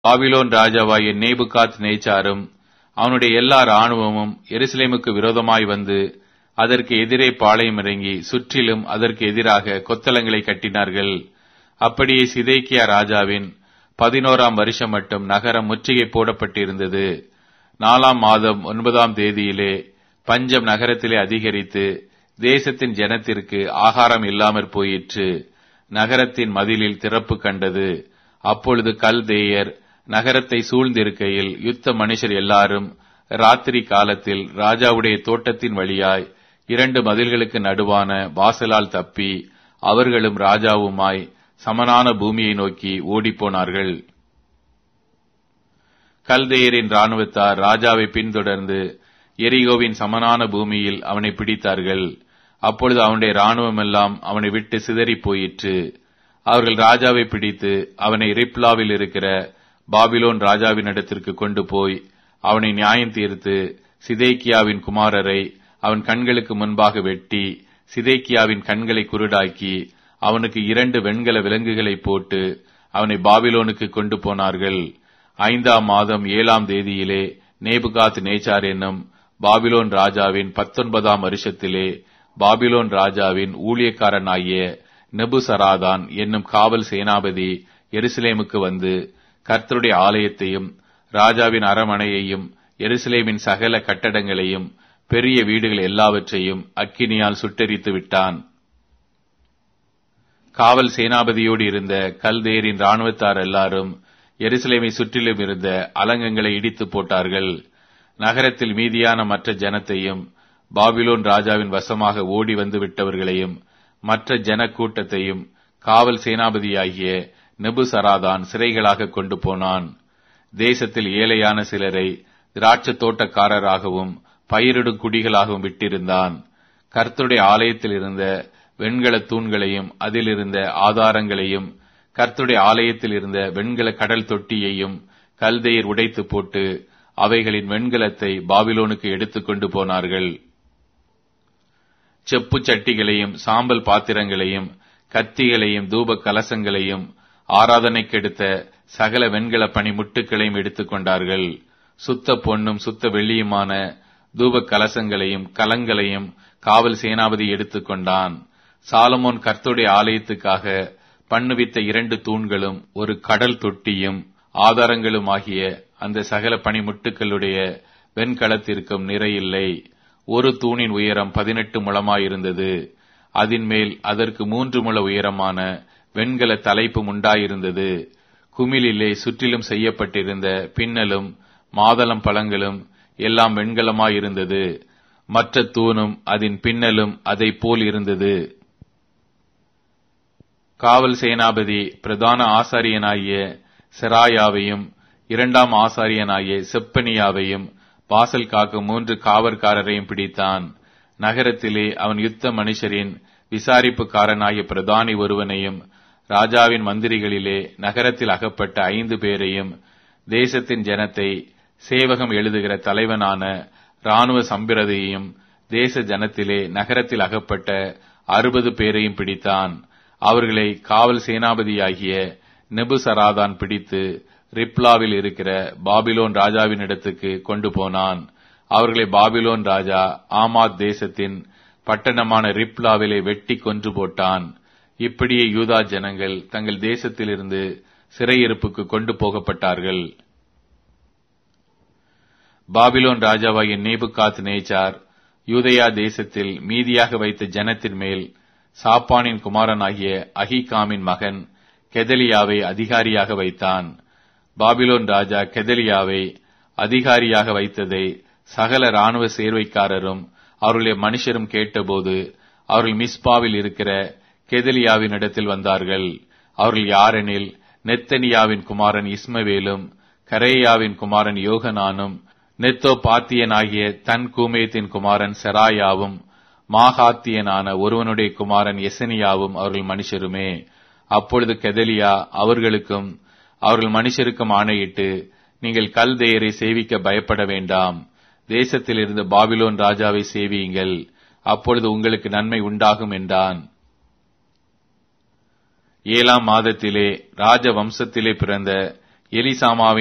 Babylon ராஜாவாகிய நேபுகாத் நேச்சாரும் அவனுடைய எல்லா இராணுவமும் எருசலேமுக்கு விரோதமாய் வந்து அதற்கு எதிரே பாளையம் இறங்கி சுற்றிலும் அதற்கு எதிராக கொத்தளங்களை கட்டினார்கள் அப்படியே சிதேக்கியா ராஜாவின் பதினோராம் வருஷம் மட்டும் நகரம் முற்றுகை போடப்பட்டிருந்தது நாலாம் மாதம் ஒன்பதாம் தேதியிலே பஞ்சம் நகரத்திலே அதிகரித்து தேசத்தின் ஜனத்திற்கு ஆகாரம் இல்லாமற் போயிற்று நகரத்தின் மதிலில் திறப்பு கண்டது அப்பொழுது கல்தேயர் நகரத்தை சூழ்ந்திருக்கையில் யுத்த மனுஷர் எல்லாரும் ராத்திரி காலத்தில் ராஜாவுடைய தோட்டத்தின் வழியாய் இரண்டு மதில்களுக்கு நடுவான வாசலால் தப்பி அவர்களும் ராஜாவுமாய் சமனான பூமியை நோக்கி ஓடிப்போனார்கள் கல்தேயரின் இராணுவத்தார் ராஜாவை பின்தொடர்ந்து எரிகோவின் சமனான பூமியில் அவனை பிடித்தார்கள் அப்பொழுது அவனுடைய இராணுவமெல்லாம் அவனை விட்டு சிதறிப் போயிற்று அவர்கள் ராஜாவை பிடித்து அவனை ரிப்லாவில் இருக்கிற பாபிலோன் ராஜாவினிடத்திற்கு கொண்டு போய் அவனை நியாயம் தீர்த்து சிதேக்கியாவின் குமாரரை அவன் கண்களுக்கு முன்பாக வெட்டி சிதேக்கியாவின் கண்களை குருடாக்கி அவனுக்கு இரண்டு வெண்கல விலங்குகளை போட்டு அவனை பாபிலோனுக்கு கொண்டு போனார்கள் ஐந்தாம் மாதம் ஏழாம் தேதியிலே நேபுகாத் நேச்சார் என்னும் பாபிலோன் ராஜாவின் பத்தொன்பதாம் வருஷத்திலே பாபிலோன் ராஜாவின் ஊழியக்காரனாகிய நெபுசராதான் என்னும் காவல் சேனாபதி எருசலேமுக்கு வந்து கர்த்தருடைய ஆலயத்தையும் ராஜாவின் அரமனையையும் எருசலேமின் சகல கட்டடங்களையும் பெரிய வீடுகள் எல்லாவற்றையும் அக்கினியால் சுட்டெரித்து விட்டான் காவல் சேனாபதியோடு இருந்த கல்தேரின் இராணுவத்தார் எல்லாரும் எருசலேமை சுற்றிலும் இருந்த அலங்கங்களை இடித்து போட்டார்கள் நகரத்தில் மீதியான மற்ற ஜனத்தையும் பாபிலோன் ராஜாவின் வசமாக ஓடி வந்து விட்டவர்களையும் மற்ற ஜன கூட்டத்தையும் காவல் சேனாபதியாகிய நெபுசராதான் சிறைகளாக கொண்டு போனான் தேசத்தில் ஏழையான சிலரை திராட்சை தோட்டக்காரராகவும் பயிரிடும் குடிகளாகவும் விட்டிருந்தான் கர்த்தருடைய ஆலயத்தில் இருந்த வெண்கல தூண்களையும் அதிலிருந்த ஆதாரங்களையும் கர்த்தருடைய ஆலயத்தில் இருந்த வெண்கல கடல் தொட்டியையும் கல்தையர் உடைத்து போட்டு அவைகளின் வெண்கலத்தை பாபிலோனுக்கு எடுத்துக்கொண்டு போனார்கள் செப்பு சட்டிகளையும் சாம்பல் பாத்திரங்களையும் கத்திகளையும் தூப கலசங்களையும் ஆராதனைக்கெடுத்த சகல வெண்கல பனிமுட்டுகளையும் எடுத்துக்கொண்டார்கள் சுத்த பொன்னும் சுத்த வெள்ளியுமான தூப கலசங்களையும் கலங்களையும் காவல் சேனாபதி எடுத்துக்கொண்டான் சாலமோன் கர்த்துடைய ஆலயத்துக்காக பண்ணுவித்த இரண்டு தூண்களும் ஒரு கடல் தொட்டியும் ஆதாரங்களும் ஆகிய அந்த சகல பனிமுட்டுக்களுடைய வெண்கலத்திற்கும் நிறையில்லை ஒரு தூணின் உயரம் பதினெட்டு முழமாயிருந்தது அதன் மேல் அதற்கு மூன்று முழ உயரமான வெண்கல தலைப்பும் உண்டாயிருந்தது குமிழிலே சுற்றிலும் செய்யப்பட்டிருந்த பின்னலும் மாதளம் பழங்களும் எல்லாம் வெண்கலமாயிருந்தது மற்ற தூணும் அதன் பின்னலும் அதை போல் இருந்தது காவல் சேனாபதி பிரதான ஆசாரியனாகிய செராயாவையும் இரண்டாம் ஆசாரியனாகிய செப்பனியாவையும் வாசல் காக்கும் மூன்று காவற்காரரையும் பிடித்தான் நகரத்திலே அவன் யுத்த மனுஷரின் விசாரிப்புக்காரனாகிய பிரதானி ஒருவனையும் ராஜாவின் மந்திரிகளிலே நகரத்தில் அகப்பட்ட ஐந்து பேரையும் தேசத்தின் ஜனத்தை சேவகம் எழுதுகிற தலைவனான இராணுவ சம்பிரதியையும் தேச ஜனத்திலே நகரத்தில் அகப்பட்ட அறுபது பேரையும் பிடித்தான் அவர்களை காவல் சேனாபதியாகிய நெபுசராதான் பிடித்து ரிப்லாவில் இருக்கிற பாபிலோன் ராஜாவின் இடத்துக்கு கொண்டு போனான் அவர்களை பாபிலோன் ராஜா ஆமாத் தேசத்தின் பட்டணமான ரிப்லாவிலே வெட்டி கொன்று போட்டான் இப்படியே யூதா ஜனங்கள் தங்கள் தேசத்திலிருந்து சிறையிருப்புக்கு கொண்டு போகப்பட்டார்கள் பாபிலோன் ராஜாவாகிய நேபுகாத் நேச்சார் யூதயா தேசத்தில் மீதியாக வைத்த ஜனத்தின் மேல் சாப்பானின் குமாரனாகிய அஹிகாமின் மகன் கெதலியாவை அதிகாரியாக வைத்தான் பாபிலோன் ராஜா கெதலியாவை அதிகாரியாக வைத்ததை சகல இராணுவ சேர்வைக்காரரும் அவர்களுடைய மனுஷரும் கேட்டபோது அவர்கள் மிஸ்பாவில் இருக்கிற கெதலியாவின் இடத்தில் வந்தார்கள் அவர்கள் யாரெனில் நெத்தனியாவின் குமாரன் இஸ்மவேலும் கரேயாவின் குமாரன் யோகனானும் நெத்தோ பாத்தியனாகிய தன் கூமேத்தின் குமாரன் செராயாவும் மாகாத்தியனான ஒருவனுடைய குமாரன் எசனியாவும் அவர்கள் மனுஷருமே அப்பொழுது கெதலியா அவர்களுக்கும் அவர்கள் மனுஷருக்கும் ஆணையிட்டு நீங்கள் கல்தேயரை சேவிக்க பயப்பட வேண்டாம் தேசத்திலிருந்து பாபிலோன் ராஜாவை சேவியுங்கள் அப்பொழுது உங்களுக்கு நன்மை உண்டாகும் என்றான் ஏழாம் மாதத்திலே ராஜ வம்சத்திலே பிறந்த எலிசாமாவின்